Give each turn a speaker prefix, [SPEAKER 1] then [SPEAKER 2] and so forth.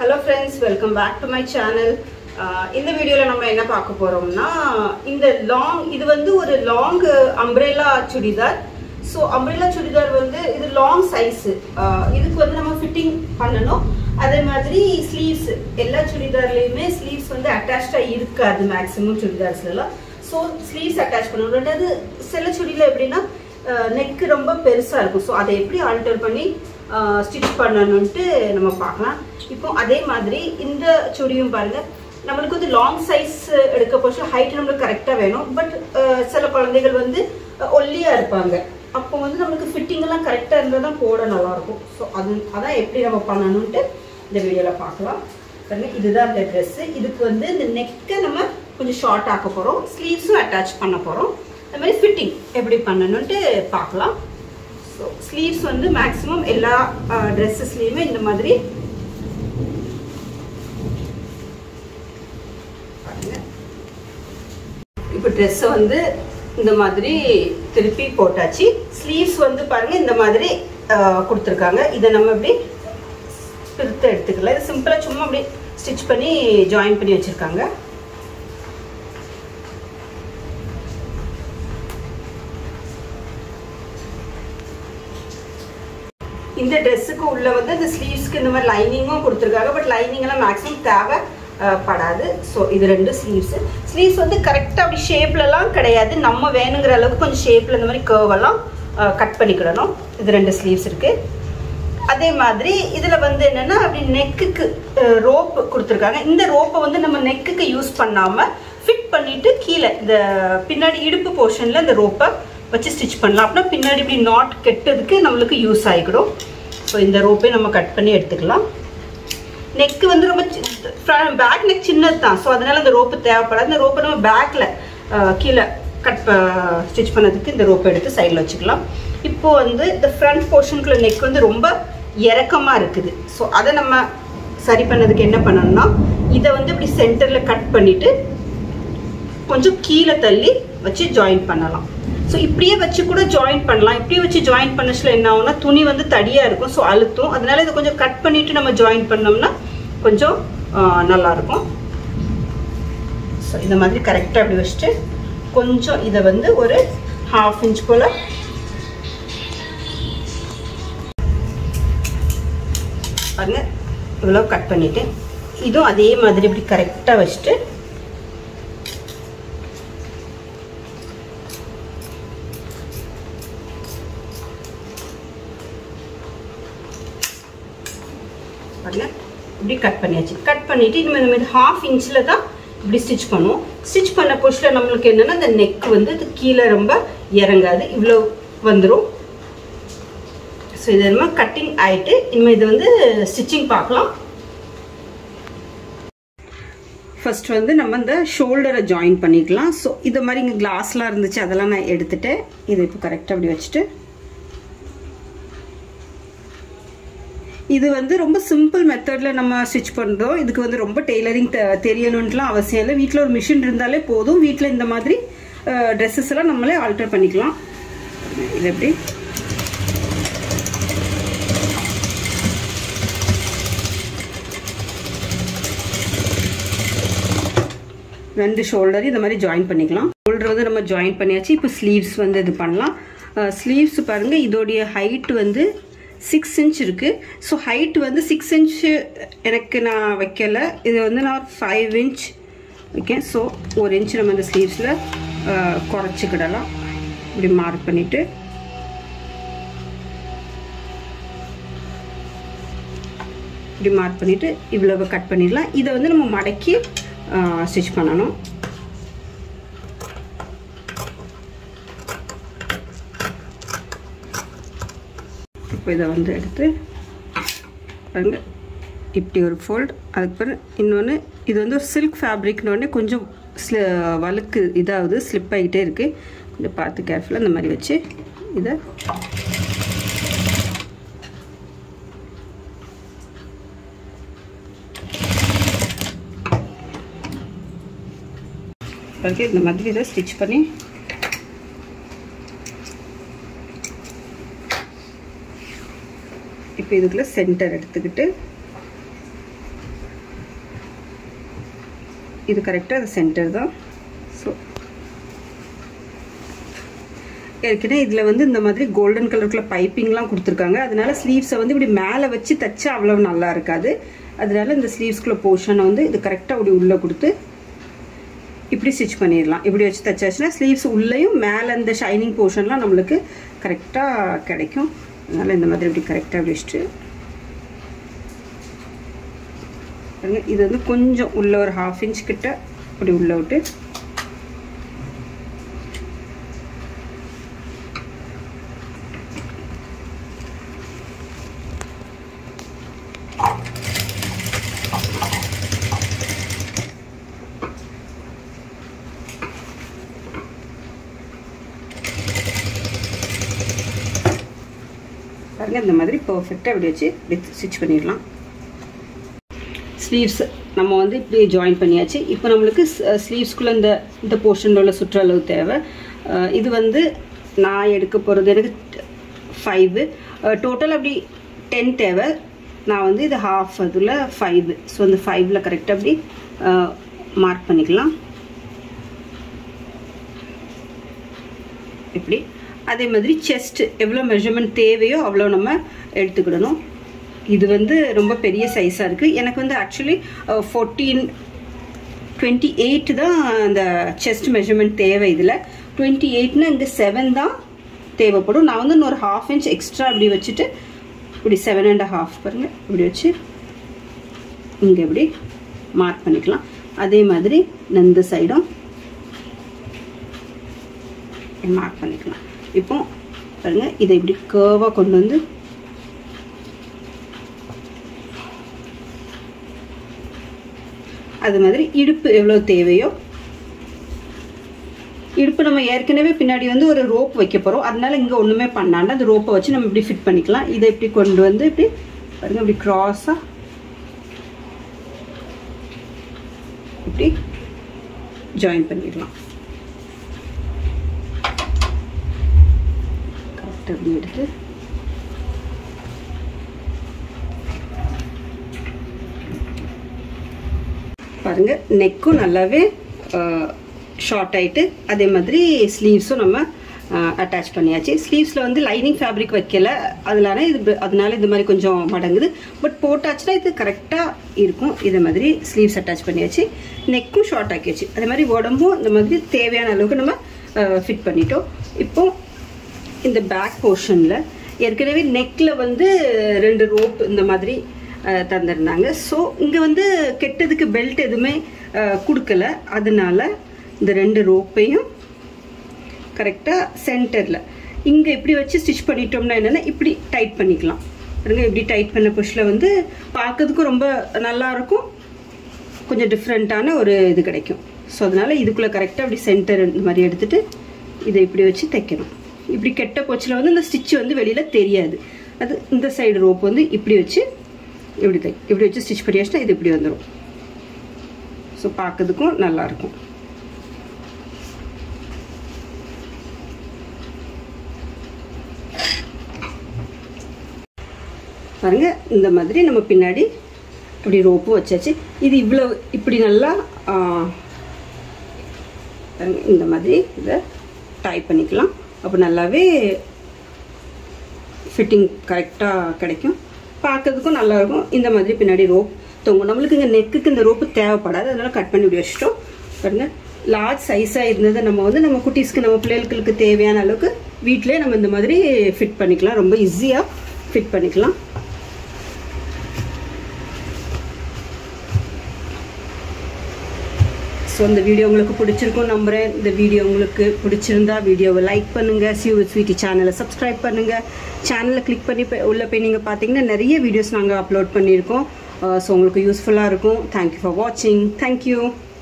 [SPEAKER 1] hello friends welcome back to my channel இந்த வீடியோவில் நம்ம என்ன பார்க்க போகிறோம்னா இந்த லாங் இது வந்து ஒரு long umbrella chudidar so umbrella chudidar வந்து இது லாங் சைஸு இதுக்கு வந்து நம்ம ஃபிட்டிங் பண்ணணும் அதே மாதிரி ஸ்லீவ்ஸ் எல்லா சுடிதார்லேயுமே ஸ்லீவ்ஸ் வந்து அட்டாச்சாக இருக்காது மேக்ஸிமம் சுடிதார்ஸ்லாம் ஸோ ஸ்லீவ்ஸ் அட்டாச் பண்ணணும் ரெண்டாவது சில சுடியில் எப்படின்னா நெக்கு ரொம்ப பெருசாக இருக்கும் ஸோ அதை எப்படி ஆல்டர் பண்ணி ஸ்டிச் பண்ணணுன்ட்டு நம்ம பார்க்கலாம் இப்போ அதே மாதிரி இந்த சுடியும் பாருங்க நம்மளுக்கு வந்து லாங் சைஸ் எடுக்க போச்சு ஹைட் நம்மளுக்கு கரெக்டாக வேணும் பட் சில குழந்தைகள் வந்து ஒல்லியாக இருப்பாங்க அப்போ வந்து நம்மளுக்கு ஃபிட்டிங் எல்லாம் கரெக்டாக இருந்தால் தான் போட நல்லாயிருக்கும் ஸோ அது அதான் எப்படி நம்ம பண்ணணுன்ட்டு இந்த வீடியோவில் பார்க்கலாம் பாருங்க இதுதான் இந்த ட்ரெஸ்ஸு இதுக்கு வந்து இந்த நெக்கை நம்ம கொஞ்சம் ஷார்ட் ஆக்க போகிறோம் ஸ்லீவ்ஸும் அட்டாச் பண்ண போகிறோம் அது மாதிரி ஃபிட்டிங் எப்படி பண்ணணுன்ட்டு பார்க்கலாம் ஸோ ஸ்லீவ்ஸ் வந்து மேக்ஸிமம் எல்லா ட்ரெஸ்ஸஸ்லேயுமே இந்த மாதிரி இப்போ ட்ரெஸ்ஸை வந்து இந்த மாதிரி திருப்பி போட்டாச்சு ஸ்லீவ்ஸ் வந்து பாருங்க இந்த மாதிரி கொடுத்துருக்காங்க இதை நம்ம இப்படி பிரித்து எடுத்துக்கலாம் இது சிம்பிளாக சும்மா அப்படி ஸ்டிச் பண்ணி ஜாயின் பண்ணி வச்சுருக்காங்க இந்த ட்ரெஸ்ஸுக்கு உள்ள வந்து இந்த ஸ்லீவ்ஸ்க்கு இந்த மாதிரி லைனிங்கும் கொடுத்துருக்காங்க பட் லைனிங் எல்லாம் மேக்ஸிமம் தேவை படாது ஸோ இது ரெண்டு ஸ்லீவ்ஸு ஸ்லீவ்ஸ் வந்து கரெக்டாக அப்படி ஷேப்லலாம் கிடையாது நம்ம வேணுங்கிற அளவுக்கு கொஞ்சம் ஷேப்பில் இந்த மாதிரி கர்வெல்லாம் கட் பண்ணிக்கிடணும் இது ரெண்டு ஸ்லீவ்ஸ் இருக்குது அதே மாதிரி இதில் வந்து என்னென்னா அப்படி நெக்குக்கு ரோப் கொடுத்துருக்காங்க இந்த ரோப்பை வந்து நம்ம நெக்குக்கு யூஸ் பண்ணாமல் ஃபிட் பண்ணிவிட்டு கீழே இந்த பின்னாடி இடுப்பு போர்ஷனில் இந்த ரோப்பை வச்சு ஸ்டிச் பண்ணலாம் அப்படின்னா பின்னாடி இப்படி நாட் கெட்டதுக்கு நம்மளுக்கு யூஸ் ஆகிடும் ஸோ இந்த ரோப்பை நம்ம கட் பண்ணி எடுத்துக்கலாம் நெக்கு வந்து ரொம்ப பேக் நெக் சின்னது தான் ஸோ அதனால் இந்த ரோப்பு தேவைப்படாது இந்த ரோப்பை நம்ம பேக்கில் கீழே கட் ஸ்டிச் பண்ணதுக்கு இந்த ரோப்பை எடுத்து சைடில் வச்சுக்கலாம் இப்போது வந்து இந்த ஃப்ரண்ட் போர்ஷனுக்குள்ள நெக் வந்து ரொம்ப இறக்கமாக இருக்குது ஸோ அதை நம்ம சரி பண்ணதுக்கு என்ன பண்ணணும்னா இதை வந்து இப்படி சென்டரில் கட் பண்ணிவிட்டு கொஞ்சம் கீழே தள்ளி வச்சு ஜாயின் பண்ணலாம் ஸோ இப்படியே வச்சு கூட ஜாயின் பண்ணலாம் இப்படியே வச்சு ஜாயின் பண்ணச்சுல என்ன ஆகும்னா துணி வந்து தடியாக இருக்கும் ஸோ அழுத்தும் அதனால இதை கொஞ்சம் கட் பண்ணிவிட்டு நம்ம ஜாயின் பண்ணோம்னா கொஞ்சம் நல்லாயிருக்கும் ஸோ இந்த மாதிரி கரெக்டாக அப்படி வச்சுட்டு கொஞ்சம் இதை வந்து ஒரு ஹாஃப் இன்ச் போல் பாருங்க இவ்வளோ கட் பண்ணிவிட்டு இதுவும் அதே மாதிரி இப்படி கரெக்டாக வச்சுட்டு பாருங்க இப்படி கட் பண்ணியாச்சு கட் பண்ணிவிட்டு இனிமேல் நம்ம இது ஹாஃப் இன்ச்சில் தான் இப்படி ஸ்டிச் பண்ணுவோம் ஸ்டிச் பண்ண பொஷில் நம்மளுக்கு என்னென்னா இந்த நெக் வந்து இது கீழே ரொம்ப இறங்காது இவ்வளோ வந்துடும் ஸோ இது நம்ம கட்டிங் ஆகிட்டு இனிமேல் இது வந்து ஸ்டிச்சிங் பார்க்கலாம் ஃபர்ஸ்ட் வந்து நம்ம இந்த ஷோல்டரை ஜாயின் பண்ணிக்கலாம் ஸோ இது மாதிரி இங்கே கிளாஸ்லாம் இருந்துச்சு அதெல்லாம் நான் எடுத்துகிட்டேன் இது இப்போ கரெக்டாக அப்படி வச்சுட்டு இது வந்து ரொம்ப சிம்பிள் மெத்தடில் நம்ம ஸ்டிச் பண்ணுறோம் இதுக்கு வந்து ரொம்ப டெய்லரிங் தெரியணுன்ட்டுலாம் அவசியம் இல்லை வீட்டில் ஒரு மிஷின் இருந்தாலே போதும் வீட்டில் இந்த மாதிரி ட்ரெஸ்ஸஸ் எல்லாம் நம்மளே ஆல்டர் பண்ணிக்கலாம் இது எப்படி ரெண்டு ஷோல்டர் இந்த மாதிரி ஜாயின் பண்ணிக்கலாம் ஷோல்டர் வந்து நம்ம ஜாயின் பண்ணியாச்சு இப்போ ஸ்லீவ்ஸ் வந்து இது பண்ணலாம் ஸ்லீவ்ஸ் பாருங்கள் இதோடைய ஹைட் வந்து சிக்ஸ் இன்ச் இருக்குது ஸோ ஹைட் வந்து சிக்ஸ் இன்ச்சு எனக்கு நான் வைக்கல இது வந்து நான் ஃபைவ் இன்ச் வைக்கேன் ஸோ ஒரு இன்ச் நம்ம இந்த ஸ்லீவ்ஸில் குறைச்சிக்கிடலாம் இப்படி மார்க் பண்ணிவிட்டு இப்படி மார்க் பண்ணிவிட்டு இவ்வளவு கட் பண்ணிடலாம் இதை வந்து நம்ம மடக்கி ஸ்டிச் பண்ணணும் இப்போ இதை வந்து எடுத்து பாருங்க இப்படி ஒரு ஃபோல்ட் அதுக்கப்புறம் இன்னொன்று இது வந்து ஒரு சில்க் ஃபேப்ரிக்னோடனே கொஞ்சம் ஸ்லி வழுக்கு இதாகுது ஸ்லிப் ஆகிட்டே இருக்குது கொஞ்சம் பார்த்து கேர்ஃபுல்லாக இந்த மாதிரி வச்சு இதை பிறகு இந்த மாதிரி இதை ஸ்டிச் பண்ணி இப்போ இதுக்குள்ள சென்டர் எடுத்துக்கிட்டு இது கரெக்டாக அது சென்டர் தான் ஸோ ஏற்கனவே இதில் வந்து இந்த மாதிரி கோல்டன் கலருக்குள்ள பைப்பிங்லாம் கொடுத்துருக்காங்க அதனால ஸ்லீவ்ஸை வந்து இப்படி மேலே வச்சு தச்சா அவ்வளோ நல்லா இருக்காது அதனால இந்த ஸ்லீவ்ஸ்குள்ள போர்ஷனை வந்து இது கரெக்டாக அப்படி உள்ளே கொடுத்து இப்படி ஸ்டிச் பண்ணிடலாம் இப்படி வச்சு தைச்சாச்சுன்னா ஸ்லீவ்ஸ் உள்ளேயும் மேலே இந்த ஷைனிங் போர்ஷன்லாம் நம்மளுக்கு கரெக்டாக கிடைக்கும் அதனால் இந்த மாதிரி இப்படி கரெக்டாக அப்படி வச்சுட்டு பாருங்க இது வந்து கொஞ்சம் உள்ள ஒரு ஹாஃப் இன்ச் கிட்ட அப்படி உள்ள விட்டு பாருங்க இந்த மாதிரி பர்ஃபெக்டாக இப்படி வச்சு இப்படி ஸ்டிச் பண்ணிடலாம் ஸ்லீவ்ஸ் நம்ம வந்து இப்படி ஜாயின் பண்ணியாச்சு இப்போ நம்மளுக்கு ஸ்லீவ்ஸ்குள்ளே இந்த இந்த போர்ஷனில் உள்ள சுற்றளவு தேவை அஹ் இது வந்து நான் எடுக்க போகிறது எனக்கு ஃபைவு டோட்டல் அப்படி டென் தேவை நான் வந்து இது ஹாஃப் அதில் ஃபைவ் ஸோ அந்த ஃபைவ்ல கரெக்டாக அப்படி மார்க் பண்ணிக்கலாம் இப்படி அதே மாதிரி செஸ்ட் எவ்வளோ மெஷர்மெண்ட் தேவையோ அவ்வளோ நம்ம எடுத்துக்கிடணும் இது வந்து ரொம்ப பெரிய சைஸாக இருக்குது எனக்கு வந்து ஆக்சுவலி ஃபோர்டீன் டுவெண்ட்டி எயிட் தான் அந்த செஸ்ட் மெஷர்மெண்ட் தேவை இதில் டுவெண்ட்டி எயிட்னா இங்கே செவன் தான் தேவைப்படும் நான் வந்து இன்னொரு ஹாஃப் இன்ச் எக்ஸ்ட்ரா இப்படி வச்சுட்டு இப்படி செவன் அண்ட் ஹாஃப் பாருங்கள் இப்படி வச்சு இங்கே இப்படி மார்க் பண்ணிக்கலாம் அதே மாதிரி இந்த சைடும் மார்க் பண்ணிக்கலாம் இப்போ பாருங்க இதை இப்படி கேர்வாக கொண்டு வந்து அது மாதிரி இடுப்பு எவ்வளோ தேவையோ இடுப்பு நம்ம ஏற்கனவே பின்னாடி வந்து ஒரு ரோப் வைக்க போகிறோம் அதனால இங்கே ஒன்றுமே பண்ணாண்டு அந்த ரோப்பை வச்சு நம்ம இப்படி ஃபிட் பண்ணிக்கலாம் இதை இப்படி கொண்டு வந்து இப்படி பாருங்க இப்படி க்ராஸாக இப்படி ஜாயின் பண்ணிடலாம் கரெக்டாக அப்படி எடுத்து பாருங்க நெக்கும் நல்லாவே ஷார்ட் ஆயிட்டு அதே மாதிரி ஸ்லீவ்ஸும் நம்ம அட்டாச் பண்ணியாச்சு ஸ்லீவ்ஸில் வந்து லைனிங் ஃபேப்ரிக் வைக்கல அதனால இது அதனால இந்த மாதிரி கொஞ்சம் மடங்குது பட் போட்டாச்சுன்னா இது கரெக்டாக இருக்கும் இதே மாதிரி ஸ்லீவ்ஸ் அட்டாச் பண்ணியாச்சு நெக்கும் ஷார்ட் ஆக்கியாச்சு அதே மாதிரி உடம்பும் இந்த மாதிரி தேவையான அளவுக்கு நம்ம ஃபிட் பண்ணிட்டோம் இப்போ இந்த பேக் போர்ஷனில் ஏற்கனவே நெக்கில் வந்து ரெண்டு ரோப் இந்த மாதிரி அஹ், தந்திருந்தாங்க ஸோ இங்கே வந்து கெட்டதுக்கு பெல்ட் எதுவுமே அஹ், கொடுக்கல அதனால இந்த ரெண்டு ரோப்பையும் கரெக்டாக சென்டரில் இங்கே இப்படி வச்சு ஸ்டிச் பண்ணிட்டோம்னா என்னென்னா இப்படி டைட் பண்ணிக்கலாம் பாருங்க இப்படி டைட் பண்ண புஷ்ல வந்து பார்க்கறதுக்கும் ரொம்ப நல்லா இருக்கும் கொஞ்சம் டிஃப்ரெண்ட்டான ஒரு இது கிடைக்கும் ஸோ அதனால் இதுக்குள்ளே கரெக்டாக அப்படி சென்டர் இந்த மாதிரி எடுத்துட்டு இதை இப்படி வச்சு தைக்கணும் இப்படி கெட்ட போச்சில் வந்து இந்த ஸ்டிச் வந்து வெளியில் தெரியாது அது இந்த சைடு ரோப் வந்து இப்படி வச்சு இப்படி தை இப்படி வச்சு ஸ்டிச் பண்ணியாச்சுன்னா இது இப்படி வந்துடும் ஸோ பார்க்கறதுக்கும் நல்லாயிருக்கும் பாருங்க இந்த மாதிரி நம்ம பின்னாடி இப்படி ரோப்பு வச்சாச்சு இது இவ்வளோ இப்படி நல்லா ஆ, பாருங்க, இந்த மாதிரி இதை டை பண்ணிக்கலாம் அப்போ நல்லாவே ஃபிட்டிங் கரெக்டாக கிடைக்கும் பார்க்கறதுக்கும் நல்லா இருக்கும் இந்த மாதிரி பின்னாடி ரோப் தொங்கும் நம்மளுக்கு இங்கே நெக்குக்கு இந்த ரோப்பு தேவைப்படாது அதனால கட் பண்ணி இப்படி வச்சிட்டோம் பாருங்க லார்ஜ் சைஸாக இருந்ததை நம்ம வந்து நம்ம குட்டீஸ்க்கு நம்ம பிள்ளைகளுக்கு தேவையான அளவுக்கு வீட்டிலே நம்ம இந்த மாதிரி ஃபிட் பண்ணிக்கலாம் ரொம்ப ஈஸியாக ஃபிட் பண்ணிக்கலாம் ஸோ இந்த வீடியோ உங்களுக்கு பிடிச்சிருக்கும் நம்புகிறேன் இந்த வீடியோ உங்களுக்கு பிடிச்சிருந்தா வீடியோவை லைக் பண்ணுங்கள் சியூ வித் ஸ்வீட்டி சேனலை சப்ஸ்கிரைப் பண்ணுங்கள் சேனலை கிளிக் பண்ணி போய் உள்ள போய் நீங்கள் பார்த்தீங்கன்னா நிறைய வீடியோஸ் நாங்கள் அப்லோட் பண்ணியிருக்கோம் ஸோ உங்களுக்கு யூஸ்ஃபுல்லாக இருக்கும் தேங்க்யூ ஃபார் வாட்சிங் தேங்க்யூ